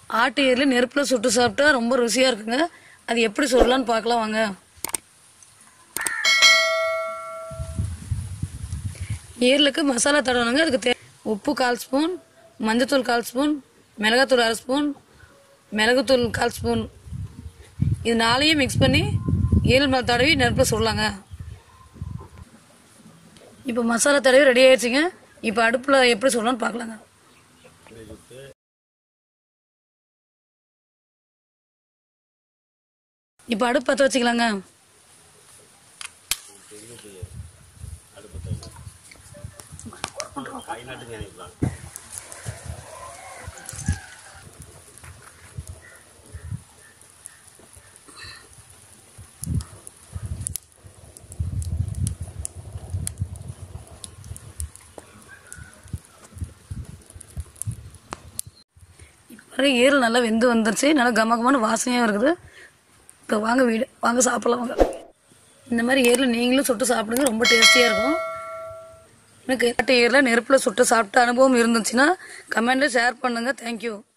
ஆட்டு ஈரல் நெருப்பில் சுட்டு சாப்பிட்டா ரொம்ப ருசியாக இருக்குங்க அது எப்படி சொல்லலாம்னு பார்க்கலாம் வாங்க ஈரலுக்கு மசாலா தடவணுங்க அதுக்கு தே உப்பு கால் ஸ்பூன் மஞ்சத்தூள் கால் ஸ்பூன் மிளகாத்தூள் அரை ஸ்பூன் மிளகுத்தூள் கால் ஸ்பூன் இது நாளையும் மிக்ஸ் பண்ணி ஈரல் மேலே தடவி நெருப்பில் சுடலாங்க இப்போ மசாலா தடவி ரெடி ஆயிடுச்சுங்க இப்போ அடுப்பில் எப்படி சொல்லலாம்னு பார்க்கலாங்க இப்போ அடுப்பு பற்ற வச்சுக்கலாங்க இப்போ ஈரல் நல்லா வெந்து வந்துருச்சு நல்லா கமகமான வாசனையாக இருக்குது இப்போ வாங்க வீடு வாங்க சாப்பிடலாம் வாங்க இந்த மாதிரி ஈரல் நீங்களும் சுட்டு சாப்பிடுங்க ரொம்ப டேஸ்டியாக இருக்கும் எனக்கு ஆட்டு ஈரலை நெருப்பில் சுட்டு சாப்பிட்ட அனுபவம் இருந்துச்சுன்னா கமெண்ட்டில் ஷேர் பண்ணுங்கள் தேங்க்யூ